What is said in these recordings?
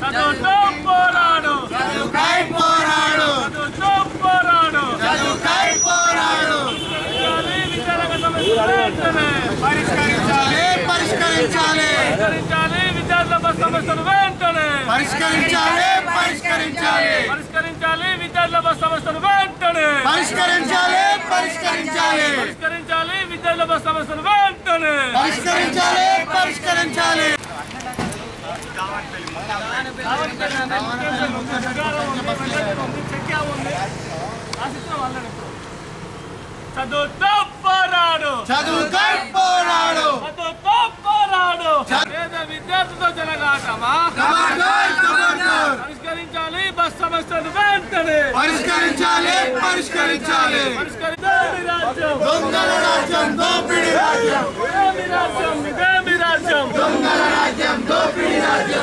చదువుతూ పోరాడు చదువుకై పోరాడు చదువుతూ పోరాడు చదువుకై పోరాడు పరిష్కరించాలి విద్యారంగ సమస్యలు వెంటనే పరిష్కరించాలి పరిష్కరించాలి పరిష్కరించాలి విద్యార్థుల బస్ సమస్యలు వెంటనే పరిష్కరించాలి పరిష్కరించాలి పరిష్కరించాలి విద్యార్థుల బస్ సమస్యలు వెంటనే పరిష్కరించాలి పరిష్కరించాలి పరిష్కరించాలి విద్యార్థుల బస్ సమస్యలు వెంటనే పరిష్కరించాలి పరిష్కరించాలి చదువుతూ పోరాడు చదువుకై పోరాడు చదువుతూ పోరాడు చదువు- పేద విద్యార్థులతో జనగాటమా కమాండర్ కమాండర్ పరిష్కరించాలి బస్ సమస్యలు వెంటనే పరిష్కరించాలి పరిష్కరించాలి పరిష్కరించాలి రాజ్యం దొంగల రాజ్యం దోపిడీ రాజ్యం ఇదేమి రాజ్యం ఇదేమి రాజ్యం దొంగల రాజ్యం దోపిడీ రాజ్యం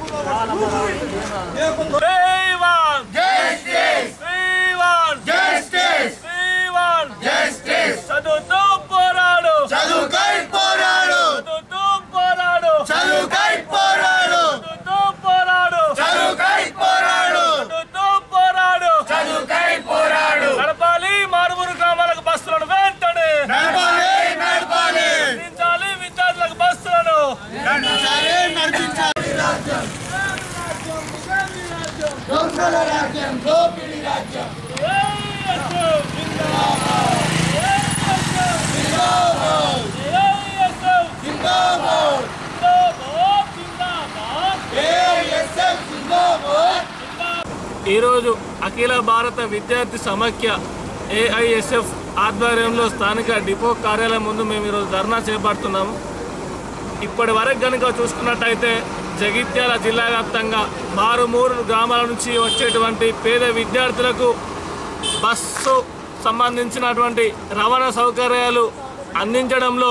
శ్రీవాన్ జస్టిస్ శ్రీవాన్ జస్టిస్ శ్రీవాన్ జస్టిస్ చదువుతూ పోరాడు చదువుకై పోరాడు చదువుతూ పోరాడు చదువుకై పోరాడు చదువుతూ పోరాడు చదువుకై పోరాడు చదువుతూ పోరాడు చదువుకై పోరాడు నడపాలి మారుమూరు గ్రామాలకు బస్సులను వెంటనే నడపాలి నడపాలి అందించాలి విద్యార్థులకు బస్సులను నడిపించాలి నడిపించాలి దొంగల రాజ్యం దోపిడీ రాజ్యం ఏఎస్ఎఫ్ జిందాబాద్. ఏఎస్ఎఫ్ ఏఎస్ఎఫ్ జిందాబాద్ జిందాబాద్ జిందాబాద్ ఏఎస్ఎఫ్ జిందాబాద్ ఈరోజు అఖిల భారత విద్యార్థి సమాఖ్య ఏఐఎస్ఎఫ్ ఆధ్వర్యంలో స్థానిక డిపో కార్యాలయం ముందు మేము ఈరోజు ధర్నా చేపడుతున్నాము ఇప్పటి వరకు కనుక చూసుకున్నట్టయితే జగిత్యాల జిల్లా వ్యాప్తంగా మారుమూరు గ్రామాల నుంచి వచ్చేటువంటి పేద విద్యార్థులకు బస్సు సంబంధించినటువంటి రవాణా సౌకర్యాలు అందించడంలో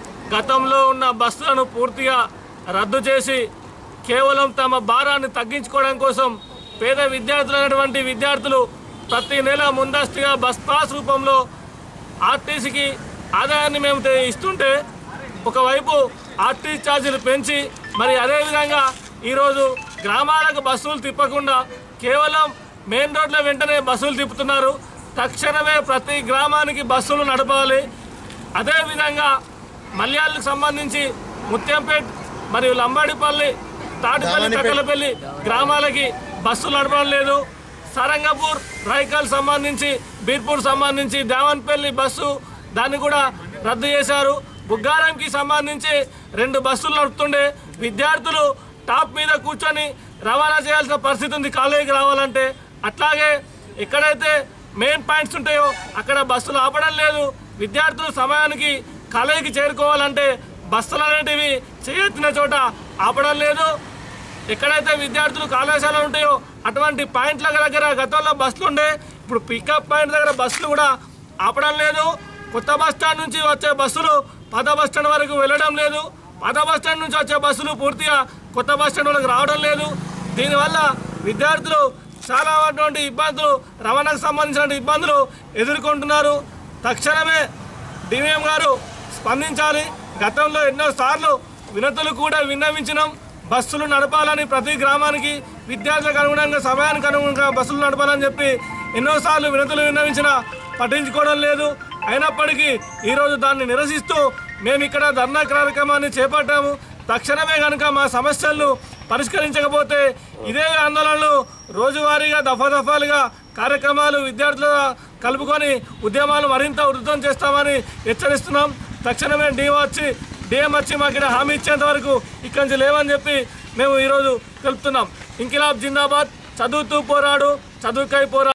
గతంలో ఉన్న బస్సులను పూర్తిగా రద్దు చేసి కేవలం తమ భారాన్ని తగ్గించుకోవడం కోసం పేద విద్యార్థులైనటువంటి విద్యార్థులు ప్రతి నెల ముందస్తుగా బస్ పాస్ రూపంలో ఆర్టీసీకి ఆదాయాన్ని మేము తే- ఇస్తుంటే ఒకవైపు ఆర్టీ ఛార్జీలు పెంచి మరి అదేవిధంగా ఈరోజు గ్రామాలకు బస్సులు తిప్పకుండా కేవలం మెయిన్ రోడ్ల వెంటనే బస్సులు తిప్పుతున్నారు తక్షణమే ప్రతి గ్రామానికి బస్సులు నడపాలి అదేవిధంగా మల్యాలకు సంబంధించి ముత్యంపేట్ మరియు లంబాడిపల్లి తాటిపల్లి తక్కలపల్లి గ్రామాలకి బస్సులు నడపడం లేదు సరంగపూర్ రైకల్ సంబంధించి బీర్పూర్ సంబంధించి దేవన్పల్లి బస్సు దాన్ని కూడా రద్దు చేశారు బుగ్గారంకి సంబంధించి రెండు బస్సులు నడుపుతుండే విద్యార్థులు టాప్ మీద కూర్చొని రవాణా చేయాల్సిన పరిస్థితి ఉంది కాలేజీకి రావాలంటే అట్లాగే ఎక్కడైతే మెయిన్ పాయింట్స్ ఉంటాయో అక్కడ బస్సులు ఆపడం లేదు విద్యార్థులు సమయానికి కాలేజీకి చేరుకోవాలంటే బస్సులు అనేటివి చేయెత్తిన చోట ఆపడం లేదు ఎక్కడైతే విద్యార్థులు కళాశాలలు ఉంటాయో అటువంటి పాయింట్ల దగ్గర గతంలో బస్సులు ఉండే ఇప్పుడు పికప్ పాయింట్ దగ్గర బస్సులు కూడా ఆపడం లేదు కొత్త బస్ స్టాండ్ నుంచి వచ్చే బస్సులు పాత బస్ స్టాండ్ వరకు వెళ్ళడం లేదు పాత బస్ స్టాండ్ నుంచి వచ్చే బస్సులు పూర్తిగా కొత్త బస్ స్టాండ్ వరకు రావడం లేదు దీనివల్ల విద్యార్థులు చాలా అటువంటి ఇబ్బందులు రవాణాకు సంబంధించిన ఇబ్బందులు ఎదుర్కొంటున్నారు తక్షణమే డివిఎం గారు స్పందించాలి గతంలో ఎన్నో సార్లు వినతులు కూడా విన్నవించినాం బస్సులు నడపాలని ప్రతి గ్రామానికి విద్యార్థులకు అనుగుణంగా సమయానికి అనుగుణంగా బస్సులు నడపాలని చెప్పి ఎన్నోసార్లు వినతులు విన్నవించినా పట్టించుకోవడం లేదు అయినప్పటికీ ఈరోజు దాన్ని నిరసిస్తూ మేము ఇక్కడ ధర్నా కార్యక్రమాన్ని చేపట్టాము తక్షణమే కనుక మా సమస్యలను పరిష్కరించకపోతే ఇదే ఆందోళనలు రోజువారీగా దఫాదఫాలుగా కార్యక్రమాలు విద్యార్థుల కలుపుకొని ఉద్యమాలు మరింత ఉధృతం చేస్తామని హెచ్చరిస్తున్నాం తక్షణమే డిఎం వచ్చి డిఎం వచ్చి మాకు ఇక్కడ హామీ ఇచ్చేంత వరకు ఇక్కడి నుంచి లేవని చెప్పి మేము ఈరోజు తెలుపుతున్నాం ఇంకిలాబ్ జిందాబాద్ చదువుతూ పోరాడు చదువుకై పోరాడు